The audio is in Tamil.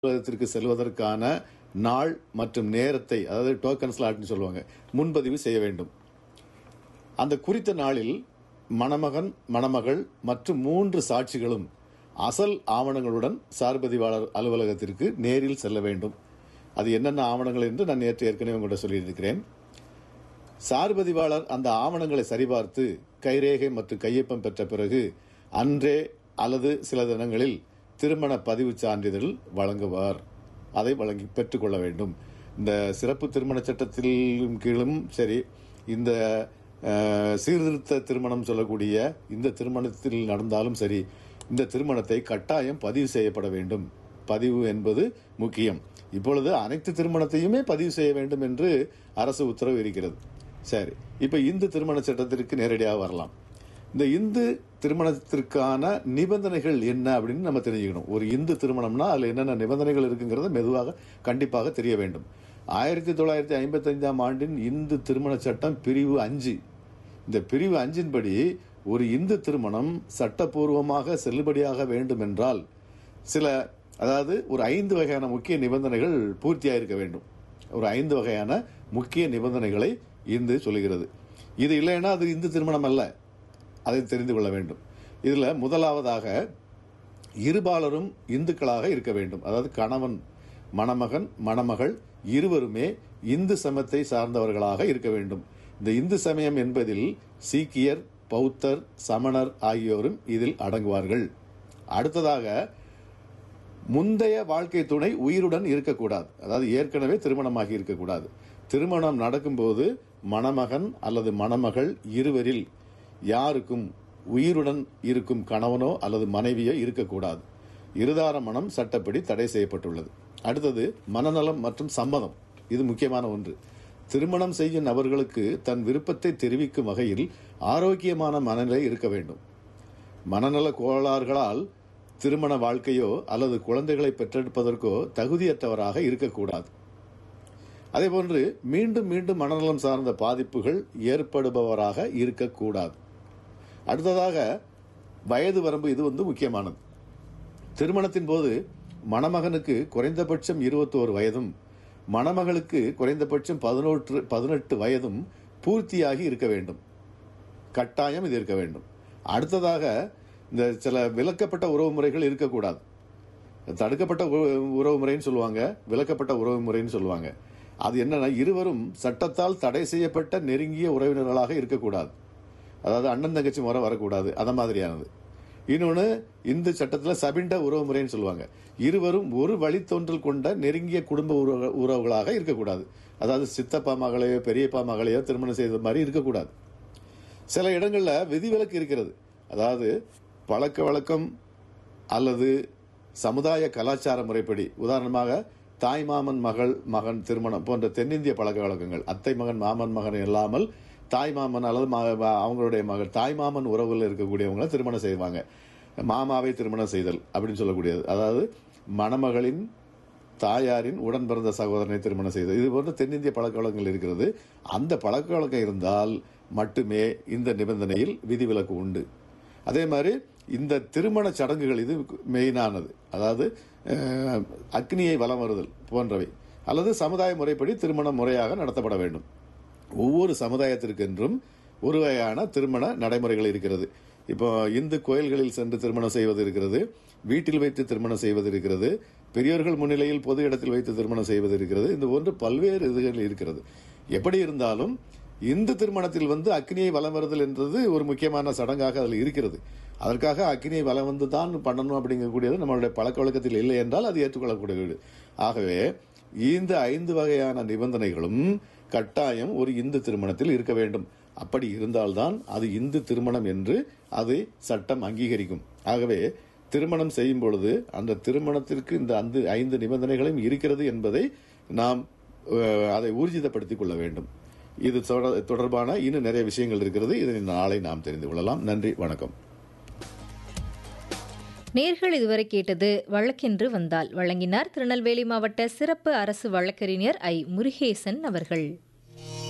அலுவலகத்திற்கு செல்வதற்கான நாள் மற்றும் நேரத்தை அதாவது டோக்கன் ஸ்லாட்னு சொல்லுவாங்க முன்பதிவு செய்ய வேண்டும் அந்த குறித்த நாளில் மணமகன் மணமகள் மற்றும் மூன்று சாட்சிகளும் அசல் ஆவணங்களுடன் சார்பதிவாளர் அலுவலகத்திற்கு நேரில் செல்ல வேண்டும் அது என்னென்ன ஆவணங்கள் என்று நான் நேற்று ஏற்கனவே உங்கள்கிட்ட சொல்லியிருக்கிறேன் சார்பதிவாளர் அந்த ஆவணங்களை சரிபார்த்து கைரேகை மற்றும் கையொப்பம் பெற்ற பிறகு அன்றே அல்லது சில தினங்களில் திருமண பதிவு சான்றிதழ் வழங்குவார் அதை வழங்கி பெற்றுக்கொள்ள வேண்டும் இந்த சிறப்பு திருமண சட்டத்திலும் கீழும் சரி இந்த அஹ், சீர்திருத்த திருமணம் சொல்லக்கூடிய இந்த திருமணத்தில் நடந்தாலும் சரி இந்த திருமணத்தை கட்டாயம் பதிவு செய்யப்பட வேண்டும் பதிவு என்பது முக்கியம் இப்பொழுது அனைத்து திருமணத்தையுமே பதிவு செய்ய வேண்டும் என்று அரசு உத்தரவு இருக்கிறது சரி இப்ப இந்து திருமண சட்டத்திற்கு நேரடியாக வரலாம் இந்த இந்து திருமணத்திற்கான நிபந்தனைகள் என்ன அப்படின்னு நம்ம தெரிஞ்சுக்கணும் ஒரு இந்து திருமணம்னா அதுல என்னென்ன நிபந்தனைகள் இருக்குங்கிறத மெதுவாக கண்டிப்பாக தெரிய வேண்டும் ஆயிரத்தி தொள்ளாயிரத்தி ஐம்பத்தைந்தாம் ஆண்டின் இந்து திருமண சட்டம் பிரிவு அஞ்சு இந்த பிரிவு அஞ்சின்படி ஒரு இந்து திருமணம் சட்டப்பூர்வமாக செல்லுபடியாக வேண்டும் என்றால் சில அதாவது ஒரு ஐந்து வகையான முக்கிய நிபந்தனைகள் பூர்த்தியாக இருக்க வேண்டும் ஒரு ஐந்து வகையான முக்கிய நிபந்தனைகளை இந்து சொல்லுகிறது இது இல்லைன்னா அது இந்து திருமணம் அல்ல அதை தெரிந்து கொள்ள வேண்டும் இதுல முதலாவதாக இருபாலரும் இந்துக்களாக இருக்க வேண்டும் அதாவது கணவன் மணமகன் மணமகள் இருவருமே இந்து சமயத்தை சார்ந்தவர்களாக இருக்க வேண்டும் இந்த இந்து சமயம் என்பதில் சீக்கியர் பௌத்தர் சமணர் ஆகியோரும் இதில் அடங்குவார்கள் அடுத்ததாக முந்தைய வாழ்க்கை துணை உயிருடன் இருக்கக்கூடாது அதாவது ஏற்கனவே திருமணமாகி இருக்கக்கூடாது திருமணம் நடக்கும்போது மணமகன் அல்லது மணமகள் இருவரில் யாருக்கும் உயிருடன் இருக்கும் கணவனோ அல்லது மனைவியோ இருக்கக்கூடாது இருதார மனம் சட்டப்படி தடை செய்யப்பட்டுள்ளது அடுத்தது மனநலம் மற்றும் சம்மதம் இது முக்கியமான ஒன்று திருமணம் செய்யும் நபர்களுக்கு தன் விருப்பத்தை தெரிவிக்கும் வகையில் ஆரோக்கியமான மனநிலை இருக்க வேண்டும் மனநல கோளாறுகளால் திருமண வாழ்க்கையோ அல்லது குழந்தைகளை பெற்றெடுப்பதற்கோ தகுதியற்றவராக இருக்கக்கூடாது அதேபோன்று மீண்டும் மீண்டும் மனநலம் சார்ந்த பாதிப்புகள் ஏற்படுபவராக இருக்கக்கூடாது அடுத்ததாக வயது வரம்பு இது வந்து முக்கியமானது திருமணத்தின் போது மணமகனுக்கு குறைந்தபட்சம் இருபத்தோரு வயதும் மணமகளுக்கு குறைந்தபட்சம் பதினொன்று பதினெட்டு வயதும் பூர்த்தியாகி இருக்க வேண்டும் கட்டாயம் இது இருக்க வேண்டும் அடுத்ததாக இந்த சில விலக்கப்பட்ட உறவு முறைகள் இருக்கக்கூடாது தடுக்கப்பட்ட உ- உறவு முறைன்னு சொல்லுவாங்க விலக்கப்பட்ட உறவு முறைன்னு சொல்லுவாங்க அது என்னன்னா இருவரும் சட்டத்தால் தடை செய்யப்பட்ட நெருங்கிய உறவினர்களாக இருக்கக்கூடாது அதாவது அண்ணன் தங்கச்சி முறை வரக்கூடாது அந்த மாதிரியானது இன்னொன்று இந்த சட்டத்தில் சபிண்ட உறவு முறைன்னு சொல்லுவாங்க இருவரும் ஒரு வழித்தோன்றல் கொண்ட நெருங்கிய குடும்ப உறவு- உறவுகளாக இருக்கக்கூடாது அதாவது சித்தப்பா மகளையோ பெரியப்பா மகளையோ திருமணம் செய்த மாதிரி இருக்கக்கூடாது சில இடங்கள்ல விதிவிலக்கு இருக்கிறது அதாவது பழக்க வழக்கம் அல்லது சமுதாய கலாச்சார முறைப்படி உதாரணமாக தாய் மாமன் மகள் மகன் திருமணம் போன்ற தென்னிந்திய பழக்க வழக்கங்கள் அத்தை மகன் மாமன் மகன் இல்லாமல் தாய் மாமன் அல்லது ம- அவங்களுடைய மகள் தாய் மாமன் உறவுல இருக்கக்கூடியவங்களை திருமணம் செய்வாங்க மாமாவை திருமணம் செய்தல் அப்படின்னு சொல்லக்கூடியது அதாவது மணமகளின் தாயாரின் உடன் பிறந்த சகோதரனை திருமணம் செய்தல் இது போன்ற தென்னிந்திய பழக்க வழக்கங்கள் இருக்கிறது அந்த பழக்க வழக்கம் இருந்தால் மட்டுமே இந்த நிபந்தனையில் விதிவிலக்கு உண்டு அதே மாதிரி இந்த திருமண சடங்குகள் இது மெயினானது அதாவது அஹ், அக்னியை வலம் வருதல் போன்றவை அல்லது சமுதாய முறைப்படி திருமணம் முறையாக நடத்தப்பட வேண்டும் ஒவ்வொரு சமுதாயத்திற்கென்றும் ஒரு வகையான திருமண நடைமுறைகள் இருக்கிறது இப்போ இந்து கோயில்களில் சென்று திருமணம் செய்வது இருக்கிறது வீட்டில் வைத்து திருமணம் செய்வது இருக்கிறது பெரியோர்கள் முன்னிலையில் பொது இடத்தில் வைத்து திருமணம் செய்வது இருக்கிறது இந்த போன்று பல்வேறு இதுகள் இருக்கிறது எப்படி இருந்தாலும் இந்து திருமணத்தில் வந்து அக்னியை வலம் வருதல் என்றது ஒரு முக்கியமான சடங்காக அதில் இருக்கிறது அதற்காக அக்னியை வலம் வந்து தான் பண்ணணும் அப்படிங்கக்கூடியது நம்மளுடைய பழக்க வழக்கத்தில் இல்லை என்றால் அது ஏற்றுக்கொள்ளக்கூடியது ஆகவே இந்த ஐந்து வகையான நிபந்தனைகளும் கட்டாயம் ஒரு இந்து திருமணத்தில் இருக்க வேண்டும் அப்படி இருந்தால்தான் அது இந்து திருமணம் என்று அதை சட்டம் அங்கீகரிக்கும் ஆகவே திருமணம் செய்யும் பொழுது அந்த திருமணத்திற்கு இந்த அந்த ஐந்து நிபந்தனைகளும் இருக்கிறது என்பதை நாம் அஹ், அதை ஊர்ஜிதப்படுத்திக் கொள்ள வேண்டும் இது தொட- தொடர்பான இன்னும் நிறைய விஷயங்கள் இருக்கிறது இதனை நாளை நாம் தெரிந்து கொள்ளலாம் நன்றி வணக்கம் நேர்கள் இதுவரை கேட்டது வழக்கென்று வந்தால் வழங்கினார் திருநெல்வேலி மாவட்ட சிறப்பு அரசு வழக்கறிஞர் ஐ முருகேசன் அவர்கள்